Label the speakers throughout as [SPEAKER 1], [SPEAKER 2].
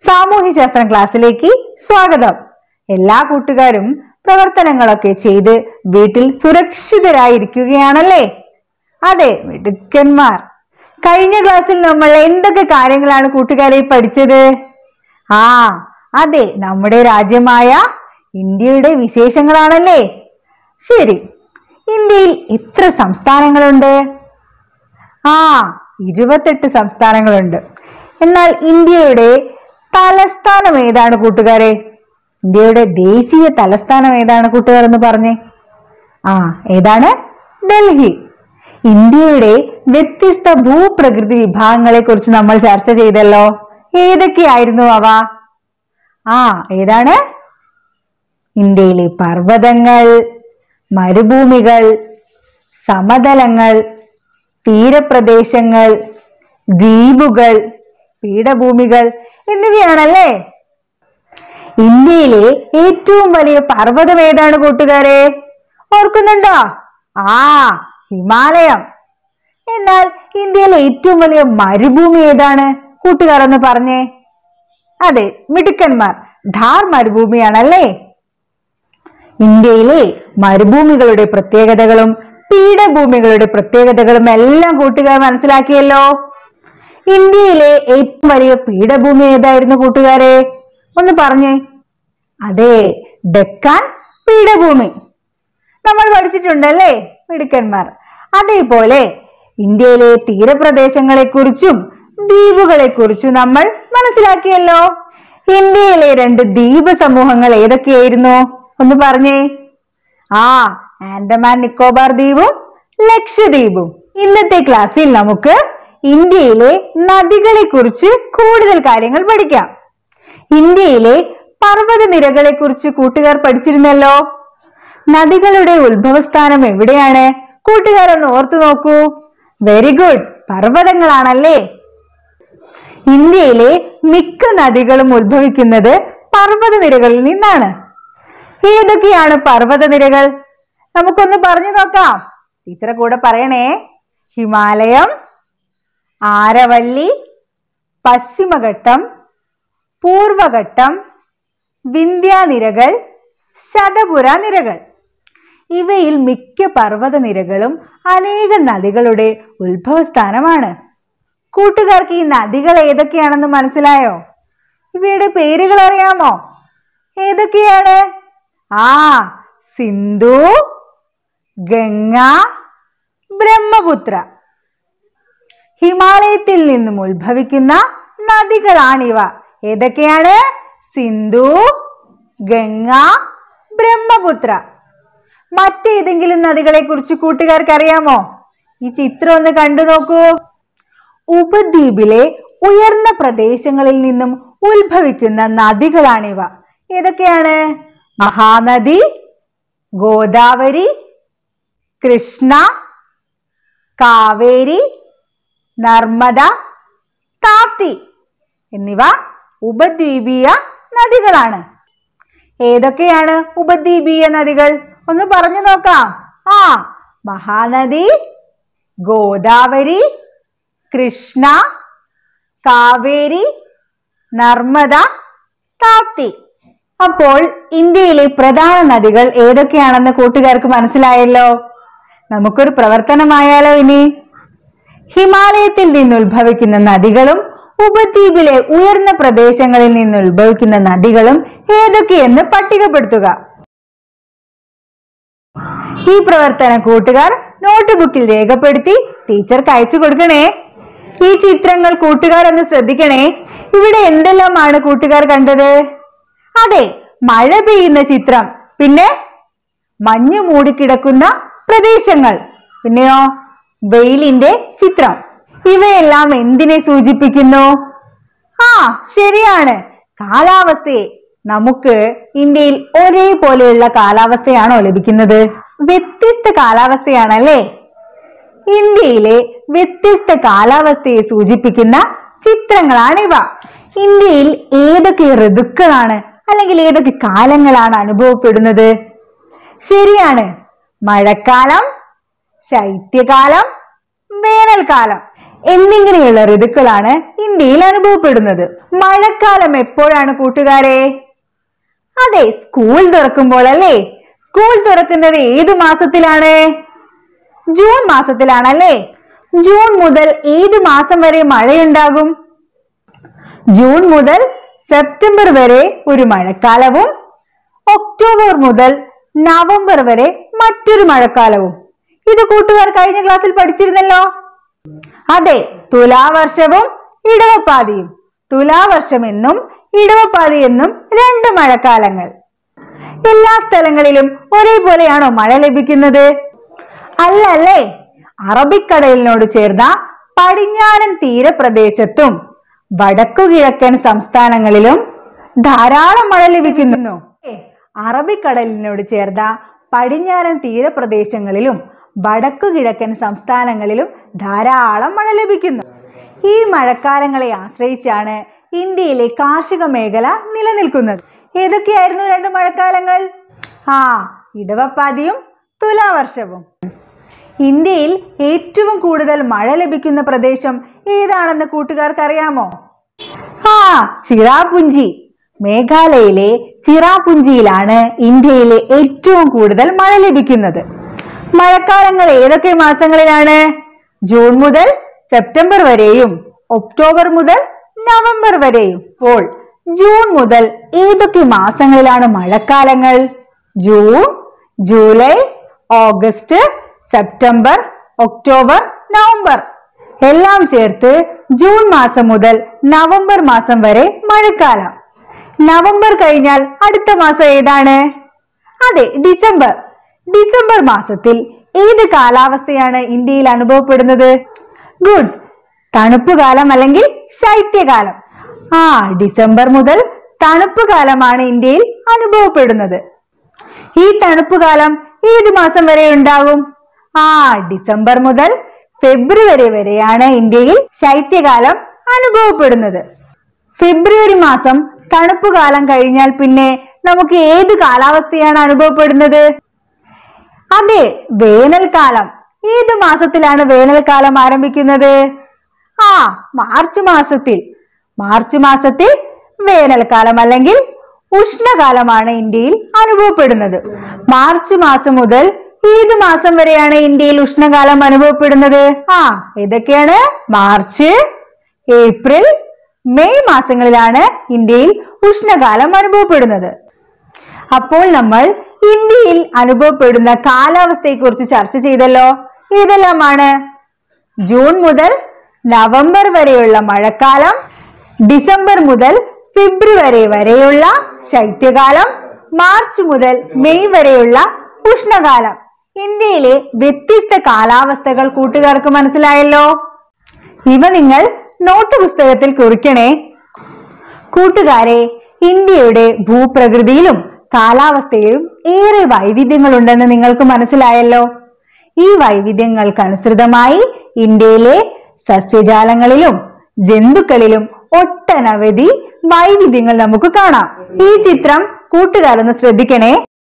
[SPEAKER 1] സാമൂഹ്യശാസ്ത്രം ക്ലാസ്സിലേക്ക് സ്വാഗതം എല്ലാ കൂട്ടുകാരും പ്രവർത്തനങ്ങളൊക്കെ ചെയ്ത് വീട്ടിൽ സുരക്ഷിതരായിരിക്കുകയാണല്ലേ അതെ മിടുക്കന്മാർ കഴിഞ്ഞ ക്ലാസ്സിൽ നമ്മൾ എന്തൊക്കെ കാര്യങ്ങളാണ് കൂട്ടുകാരെ പഠിച്ചത് ആ അതെ നമ്മുടെ രാജ്യമായ ഇന്ത്യയുടെ വിശേഷങ്ങളാണല്ലേ ശരി ഇന്ത്യയിൽ എത്ര സംസ്ഥാനങ്ങളുണ്ട് ആ ഇരുപത്തെട്ട് സംസ്ഥാനങ്ങളുണ്ട് എന്നാൽ ഇന്ത്യയുടെ തലസ്ഥാനം ഏതാണ് കൂട്ടുകാരെ ഇന്ത്യയുടെ ദേശീയ തലസ്ഥാനം ഏതാണ് കൂട്ടുകാർ എന്ന് പറഞ്ഞേ ആ ഏതാണ് ഡൽഹി ഇന്ത്യയുടെ വ്യത്യസ്ത ഭൂപ്രകൃതി വിഭാഗങ്ങളെ കുറിച്ച് നമ്മൾ ചർച്ച ചെയ്തല്ലോ ഏതൊക്കെയായിരുന്നു അവ ആ ഏതാണ് ഇന്ത്യയിലെ പർവ്വതങ്ങൾ മരുഭൂമികൾ സമതലങ്ങൾ തീരപ്രദേശങ്ങൾ ദ്വീപുകൾ പീഠഭൂമികൾ എന്നിവയാണല്ലേ ഇന്ത്യയിലെ ഏറ്റവും വലിയ പർവ്വതം ഏതാണ് കൂട്ടുകാരെ ഓർക്കുന്നുണ്ടോ ആ ഹിമാലയം എന്നാൽ ഇന്ത്യയിലെ ഏറ്റവും വലിയ മരുഭൂമി ഏതാണ് കൂട്ടുകാർ ഒന്ന് പറഞ്ഞേ അതെ മിടുക്കന്മാർ ധാർ മരുഭൂമിയാണല്ലേ ഇന്ത്യയിലെ മരുഭൂമികളുടെ പ്രത്യേകതകളും പീഠഭൂമികളുടെ പ്രത്യേകതകളും എല്ലാം കൂട്ടുകാർ മനസ്സിലാക്കിയല്ലോ ഇന്ത്യയിലെ ഏറ്റവും വലിയ പീഠഭൂമി ഏതായിരുന്നു കൂട്ടുകാരെ ഒന്ന് പറഞ്ഞേ അതെ ഡെക്കാൻ പീഠഭൂമി നമ്മൾ പഠിച്ചിട്ടുണ്ടല്ലേ മിടുക്കന്മാർ അതേപോലെ ഇന്ത്യയിലെ തീരപ്രദേശങ്ങളെ കുറിച്ചും ദ്വീപുകളെ കുറിച്ചും നമ്മൾ മനസ്സിലാക്കിയല്ലോ ഇന്ത്യയിലെ രണ്ട് ദ്വീപ് സമൂഹങ്ങൾ ഏതൊക്കെയായിരുന്നു ഒന്ന് പറഞ്ഞേ ആ ആൻഡമാൻ നിക്കോബാർ ദ്വീപും ലക്ഷദ്വീപും ഇന്നത്തെ ക്ലാസ്സിൽ നമുക്ക് ഇന്ത്യയിലെ നദികളെ കുറിച്ച് കൂടുതൽ കാര്യങ്ങൾ പഠിക്കാം ഇന്ത്യയിലെ പർവ്വത നിരകളെ കുറിച്ച് കൂട്ടുകാർ പഠിച്ചിരുന്നല്ലോ നദികളുടെ ഉത്ഭവസ്ഥാനം എവിടെയാണ് കൂട്ടുകാരൊന്ന് ഓർത്തു നോക്കൂ വെരി ഗുഡ് പർവ്വതങ്ങളാണല്ലേ ഇന്ത്യയിലെ മിക്ക നദികളും ഉത്ഭവിക്കുന്നത് പർവ്വത നിരകളിൽ നിന്നാണ് ഏതൊക്കെയാണ് പർവ്വത നിരകൾ നമുക്കൊന്ന് പറഞ്ഞു നോക്കാം ടീച്ചറെ കൂടെ പറയണേ ഹിമാലയം ആരവല്ലി പശ്ചിമഘട്ടം പൂർവഘട്ടം വിന്ധ്യാനിരകൾ ശതപുര നിരകൾ ഇവയിൽ മിക്ക പർവ്വത നിരകളും അനേകം നദികളുടെ ഉത്ഭവസ്ഥാനമാണ് കൂട്ടുകാർക്ക് ഈ നദികൾ ഏതൊക്കെയാണെന്ന് മനസ്സിലായോ ഇവയുടെ പേരുകൾ അറിയാമോ ഏതൊക്കെയാണ് ആ സിന്ധു ഗംഗ ബ്രഹ്മപുത്ര ഹിമാലയത്തിൽ നിന്നും ഉത്ഭവിക്കുന്ന നദികളാണിവ ഏതൊക്കെയാണ് സിന്ധു ഗംഗ ബ്രഹ്മപുത്ര മറ്റേതെങ്കിലും നദികളെ കുറിച്ച് കൂട്ടുകാർക്ക് അറിയാമോ ഈ ചിത്രം ഒന്ന് കണ്ടു നോക്കൂ ഉപദ്വീപിലെ ഉയർന്ന പ്രദേശങ്ങളിൽ നിന്നും ഉത്ഭവിക്കുന്ന നദികളാണിവ ഏതൊക്കെയാണ് മഹാനദി ഗോദാവരി കൃഷ്ണ കാവേരി നർമ്മദ താപ്തി എന്നിവ ഉപദ്വീപീയ നദികളാണ് ഏതൊക്കെയാണ് ഉപദ്വീപീയ നദികൾ ഒന്ന് പറഞ്ഞു നോക്കാം ആ മഹാനദി ഗോദാവരി കൃഷ്ണ കാവേരി നർമ്മദ താപ്തി അപ്പോൾ ഇന്ത്യയിലെ പ്രധാന നദികൾ ഏതൊക്കെയാണെന്ന് കൂട്ടുകാർക്ക് മനസ്സിലായല്ലോ നമുക്കൊരു പ്രവർത്തനമായാലോ ഇനി ഹിമാലയത്തിൽ നിന്ന് ഉത്ഭവിക്കുന്ന നദികളും ഉപദ്വീപിലെ ഉയർന്ന പ്രദേശങ്ങളിൽ നിന്ന് ഉത്ഭവിക്കുന്ന നദികളും ഏതൊക്കെയെന്ന് പട്ടികപ്പെടുത്തുക ഈ പ്രവർത്തനം കൂട്ടുകാർ നോട്ട് ബുക്കിൽ രേഖപ്പെടുത്തി ടീച്ചർക്ക് അയച്ചു കൊടുക്കണേ ഈ ചിത്രങ്ങൾ കൂട്ടുകാർ ഒന്ന് ശ്രദ്ധിക്കണേ ഇവിടെ എന്തെല്ലാമാണ് കൂട്ടുകാർ കണ്ടത് അതെ മഴ പെയ്യുന്ന ചിത്രം പിന്നെ മഞ്ഞു മൂടിക്കിടക്കുന്ന പ്രദേശങ്ങൾ പിന്നെയോ വെയിലിന്റെ ചിത്രം ഇവയെല്ലാം എന്തിനെ സൂചിപ്പിക്കുന്നു ആ ശരിയാണ് കാലാവസ്ഥയെ നമുക്ക് ഇന്ത്യയിൽ ഒരേപോലെയുള്ള കാലാവസ്ഥയാണോ ലഭിക്കുന്നത് വ്യത്യസ്ത കാലാവസ്ഥയാണല്ലേ ഇന്ത്യയിലെ വ്യത്യസ്ത കാലാവസ്ഥയെ സൂചിപ്പിക്കുന്ന ചിത്രങ്ങളാണിവ ഇന്ത്യയിൽ ഏതൊക്കെ ഋതുക്കളാണ് അല്ലെങ്കിൽ ഏതൊക്കെ കാലങ്ങളാണ് അനുഭവപ്പെടുന്നത് ശരിയാണ് മഴക്കാലം ശൈത്യകാലം വേനൽക്കാലം എന്നിങ്ങനെയുള്ള ഋതുക്കളാണ് ഇന്ത്യയിൽ അനുഭവപ്പെടുന്നത് മഴക്കാലം എപ്പോഴാണ് കൂട്ടുകാരെ അതെ സ്കൂൾ തുറക്കുമ്പോൾ അല്ലേ സ്കൂൾ തുറക്കുന്നത് ഏത് മാസത്തിലാണ് ജൂൺ മാസത്തിലാണല്ലേ ജൂൺ മുതൽ ഏത് മാസം വരെ മഴയുണ്ടാകും ജൂൺ മുതൽ സെപ്റ്റംബർ വരെ ഒരു മഴക്കാലവും ഒക്ടോബർ മുതൽ നവംബർ വരെ മറ്റൊരു മഴക്കാലവും ഇത് കൂട്ടുകാർ കഴിഞ്ഞ ക്ലാസ്സിൽ പഠിച്ചിരുന്നല്ലോ അതെ തുലാവർഷവും ഇടവപ്പാതിയും തുലാവർഷം എന്നും ഇടവപ്പാതി എന്നും രണ്ട് മഴക്കാലങ്ങൾ എല്ലാ സ്ഥലങ്ങളിലും ഒരേപോലെയാണോ മഴ ലഭിക്കുന്നത് അല്ല അല്ലേ അറബിക്കടലിനോട് ചേർന്ന പടിഞ്ഞാറൻ തീരപ്രദേശത്തും വടക്കുകിഴക്കൻ സംസ്ഥാനങ്ങളിലും ധാരാളം മഴ ലഭിക്കുന്നു ഏ, അറബിക്കടലിനോട് ചേർന്ന പടിഞ്ഞാറൻ തീരപ്രദേശങ്ങളിലും വടക്കുകിഴക്കൻ സംസ്ഥാനങ്ങളിലും ധാരാളം മഴ ലഭിക്കുന്നു ഈ മഴക്കാലങ്ങളെ ആശ്രയിച്ചാണ് ഇന്ത്യയിലെ കാർഷിക മേഖല നിലനിൽക്കുന്നത് ഏതൊക്കെയായിരുന്നു രണ്ട് മഴക്കാലങ്ങൾ ആ ഇടവപ്പാതിയും തുലാവർഷവും ഇന്ത്യയിൽ ഏറ്റവും കൂടുതൽ മഴ ലഭിക്കുന്ന പ്രദേശം ഏതാണെന്ന് കൂട്ടുകാർക്ക് അറിയാമോ ആ ചിറാപുഞ്ചി മേഘാലയയിലെ ചിറാപുഞ്ചിയിലാണ് ഇന്ത്യയിലെ ഏറ്റവും കൂടുതൽ മഴ ലഭിക്കുന്നത് മഴക്കാലങ്ങൾ ഏതൊക്കെ മാസങ്ങളിലാണ് ജൂൺ മുതൽ സെപ്റ്റംബർ വരെയും ഒക്ടോബർ മുതൽ നവംബർ വരെയും അപ്പോൾ ജൂൺ മുതൽ ഏതൊക്കെ മാസങ്ങളിലാണ് മഴക്കാലങ്ങൾ June July August September October November എല്ലാം ചേർത്ത് ജൂൺ മാസം മുതൽ നവംബർ മാസം വരെ മഴക്കാലം നവംബർ കഴിഞ്ഞാൽ അടുത്ത മാസം ഏതാണ് അതെ ഡിസംബർ ഡിസംബർ മാസത്തിൽ ഏത് കാലാവസ്ഥയാണ് ഇന്ത്യയിൽ അനുഭവപ്പെടുന്നത് ഗുഡ് തണുപ്പ് കാലം അല്ലെങ്കിൽ ശൈത്യകാലം ആ ഡിസംബർ മുതൽ തണുപ്പ് കാലമാണ് ഇന്ത്യയിൽ അനുഭവപ്പെടുന്നത് ഈ തണുപ്പ് കാലം ഏത് മാസം വരെ ഉണ്ടാകും ആ ഡിസംബർ മുതൽ ഫെബ്രുവരി വരെയാണ് ഇന്ത്യയിൽ ശൈത്യകാലം അനുഭവപ്പെടുന്നത് ഫെബ്രുവരി മാസം തണുപ്പ് കാലം കഴിഞ്ഞാൽ പിന്നെ നമുക്ക് ഏത് കാലാവസ്ഥയാണ് അനുഭവപ്പെടുന്നത് അതെ വേനൽക്കാലം ഏത് മാസത്തിലാണ് വേനൽക്കാലം ആരംഭിക്കുന്നത് ആ മാർച്ച് മാസത്തിൽ മാർച്ച് മാസത്തിൽ വേനൽക്കാലം അല്ലെങ്കിൽ ഉഷ്ണകാലമാണ് ഇന്ത്യയിൽ അനുഭവപ്പെടുന്നത് മാർച്ച് മാസം മുതൽ ഏത് മാസം വരെയാണ് ഇന്ത്യയിൽ ഉഷ്ണകാലം അനുഭവപ്പെടുന്നത് ആ ഏതൊക്കെയാണ് മാർച്ച് ഏപ്രിൽ മെയ് മാസങ്ങളിലാണ് ഇന്ത്യയിൽ ഉഷ്ണകാലം അനുഭവപ്പെടുന്നത് അപ്പോൾ നമ്മൾ ഇന്ത്യയിൽ അനുഭവപ്പെടുന്ന കാലാവസ്ഥയെക്കുറിച്ച് ചർച്ച ചെയ്തല്ലോ ഏതെല്ലാമാണ് ജൂൺ മുതൽ നവംബർ വരെയുള്ള മഴക്കാലം ഡിസംബർ മുതൽ ഫെബ്രുവരി വരെയുള്ള ശൈത്യകാലം മാർച്ച് മുതൽ മെയ് വരെയുള്ള ഉഷ്ണകാലം ഇന്ത്യയിലെ വ്യത്യസ്ത കാലാവസ്ഥകൾ കൂട്ടുകാർക്ക് മനസ്സിലായല്ലോ ഇവ നിങ്ങൾ നോട്ട് പുസ്തകത്തിൽ കുറിക്കണേ കൂട്ടുകാരെ ഇന്ത്യയുടെ ഭൂപ്രകൃതിയിലും കാലാവസ്ഥയിലും ഏറെ വൈവിധ്യങ്ങളുണ്ടെന്ന് നിങ്ങൾക്ക് മനസ്സിലായല്ലോ ഈ വൈവിധ്യങ്ങൾക്കനുസൃതമായി ഇന്ത്യയിലെ സസ്യജാലങ്ങളിലും ജന്തുക്കളിലും ഒട്ടനവധി വൈവിധ്യങ്ങൾ നമുക്ക് കാണാം ഈ ചിത്രം കൂട്ടുകാരൊന്ന് ശ്രദ്ധിക്കണേ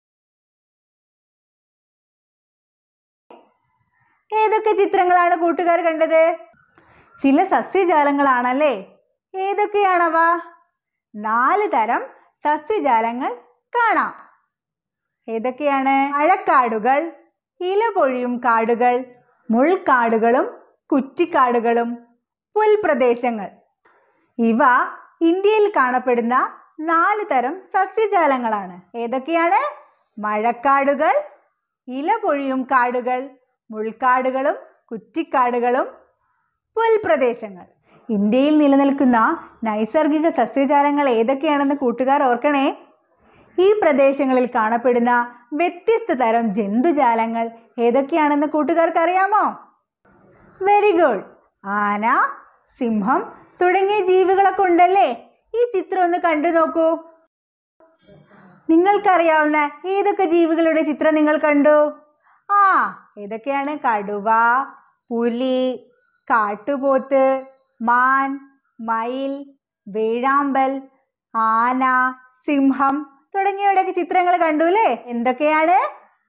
[SPEAKER 1] ഏതൊക്കെ ചിത്രങ്ങളാണ് കൂട്ടുകാർ കണ്ടത് ചില സസ്യജാലങ്ങളാണല്ലേ ഏതൊക്കെയാണവ നാല് തരം സസ്യജാലങ്ങൾ കാണാം ഏതൊക്കെയാണ് മഴക്കാടുകൾ ഇലപൊഴിയും കാടുകൾ മുൾക്കാടുകളും കുറ്റിക്കാടുകളും പുൽപ്രദേശങ്ങൾ ഇവ ഇന്ത്യയിൽ കാണപ്പെടുന്ന നാല് തരം സസ്യജാലങ്ങളാണ് ഏതൊക്കെയാണ് മഴക്കാടുകൾ ഇലപൊഴിയും കാടുകൾ മുൾക്കാടുകളും കുറ്റിക്കാടുകളും പുൽപ്രദേശങ്ങൾ ഇന്ത്യയിൽ നിലനിൽക്കുന്ന നൈസർഗിക സസ്യജാലങ്ങൾ ഏതൊക്കെയാണെന്ന് കൂട്ടുകാർ ഓർക്കണേ ഈ പ്രദേശങ്ങളിൽ കാണപ്പെടുന്ന വ്യത്യസ്ത തരം ജന്തുജാലങ്ങൾ ഏതൊക്കെയാണെന്ന് കൂട്ടുകാർക്ക് അറിയാമോ വെരി ഗുഡ് ആന സിംഹം തുടങ്ങിയ ജീവികളൊക്കെ ഉണ്ടല്ലേ ഈ ചിത്രം ഒന്ന് കണ്ടു നോക്കൂ നിങ്ങൾക്കറിയാവുന്ന ഏതൊക്കെ ജീവികളുടെ ചിത്രം നിങ്ങൾ കണ്ടു ആ ഏതൊക്കെയാണ് കടുവ പുലി കാട്ടുപോത്ത് മാൻ മയിൽ വേഴാമ്പൽ ആന സിംഹം തുടങ്ങിയവയുടെയൊക്കെ ചിത്രങ്ങൾ കണ്ടു അല്ലേ എന്തൊക്കെയാണ്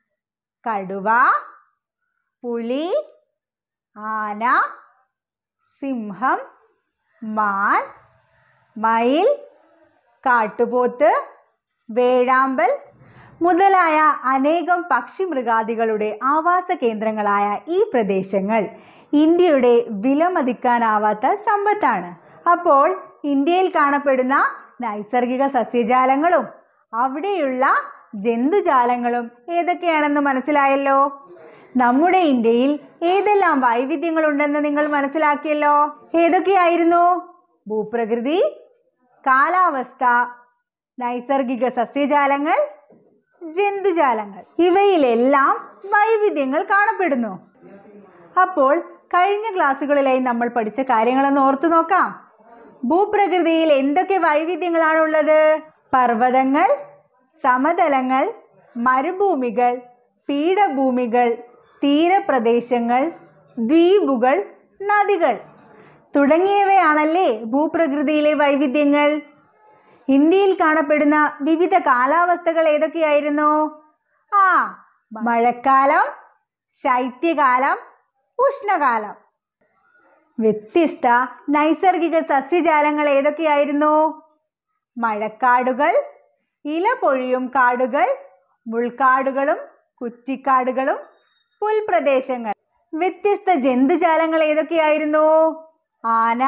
[SPEAKER 1] കടുവ പുലി ആന സിംഹം മാൻ മയിൽ കാട്ടുപോത്ത് വേഴാമ്പൽ മുതലായ അനേകം പക്ഷിമൃഗാദികളുടെ ആവാസ കേന്ദ്രങ്ങളായ ഈ പ്രദേശങ്ങൾ ഇന്ത്യയുടെ വിലമതിക്കാനാവാത്ത സമ്പത്താണ് അപ്പോൾ ഇന്ത്യയിൽ കാണപ്പെടുന്ന നൈസർഗിക സസ്യജാലങ്ങളും അവിടെയുള്ള ജന്തുജാലങ്ങളും ഏതൊക്കെയാണെന്ന് മനസ്സിലായല്ലോ നമ്മുടെ ഇന്ത്യയിൽ ഏതെല്ലാം വൈവിധ്യങ്ങളുണ്ടെന്ന് നിങ്ങൾ മനസ്സിലാക്കിയല്ലോ ഏതൊക്കെയായിരുന്നു ഭൂപ്രകൃതി കാലാവസ്ഥ നൈസർഗിക സസ്യജാലങ്ങൾ ജന്തുജാലങ്ങൾ ഇവയിലെല്ലാം വൈവിധ്യങ്ങൾ കാണപ്പെടുന്നു അപ്പോൾ കഴിഞ്ഞ ക്ലാസ്സുകളിലായി നമ്മൾ പഠിച്ച കാര്യങ്ങളൊന്ന് ഓർത്തു നോക്കാം ഭൂപ്രകൃതിയിൽ എന്തൊക്കെ വൈവിധ്യങ്ങളാണുള്ളത് പർവ്വതങ്ങൾ സമതലങ്ങൾ മരുഭൂമികൾ പീഠഭൂമികൾ തീരപ്രദേശങ്ങൾ ദ്വീപുകൾ നദികൾ തുടങ്ങിയവയാണല്ലേ ഭൂപ്രകൃതിയിലെ വൈവിധ്യങ്ങൾ ഇന്ത്യയിൽ കാണപ്പെടുന്ന വിവിധ കാലാവസ്ഥകൾ ഏതൊക്കെയായിരുന്നു ആ മഴക്കാലം ശൈത്യകാലം ഉഷ്ണകാലം വ്യത്യസ്ത നൈസർഗിക സസ്യജാലങ്ങൾ ഏതൊക്കെയായിരുന്നു മഴക്കാടുകൾ ഇല പൊഴിയും കാടുകൾ മുൾക്കാടുകളും കുറ്റിക്കാടുകളും പുൽപ്രദേശങ്ങൾ വ്യത്യസ്ത ജന്തുജാലങ്ങൾ ഏതൊക്കെയായിരുന്നു ആന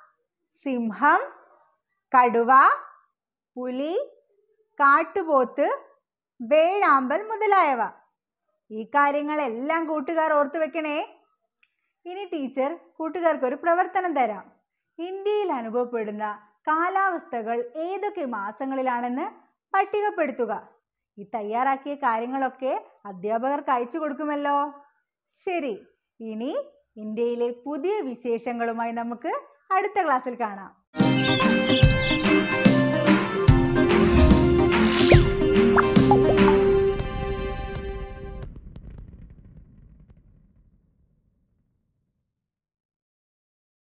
[SPEAKER 1] സിംഹം കടുവ പുലി കാട്ടുപോത്ത് വേഴാമ്പൽ മുതലായവ ഈ കാര്യങ്ങളെല്ലാം കൂട്ടുകാർ ഓർത്തു വെക്കണേ ഇനി ടീച്ചർ കൂട്ടുകാർക്ക് ഒരു പ്രവർത്തനം തരാം ഇന്ത്യയിൽ അനുഭവപ്പെടുന്ന കാലാവസ്ഥകൾ ഏതൊക്കെ മാസങ്ങളിലാണെന്ന് പട്ടികപ്പെടുത്തുക ഈ തയ്യാറാക്കിയ കാര്യങ്ങളൊക്കെ അധ്യാപകർക്ക് അയച്ചു കൊടുക്കുമല്ലോ ശരി ഇനി ഇന്ത്യയിലെ പുതിയ വിശേഷങ്ങളുമായി നമുക്ക് അടുത്ത ക്ലാസ്സിൽ കാണാം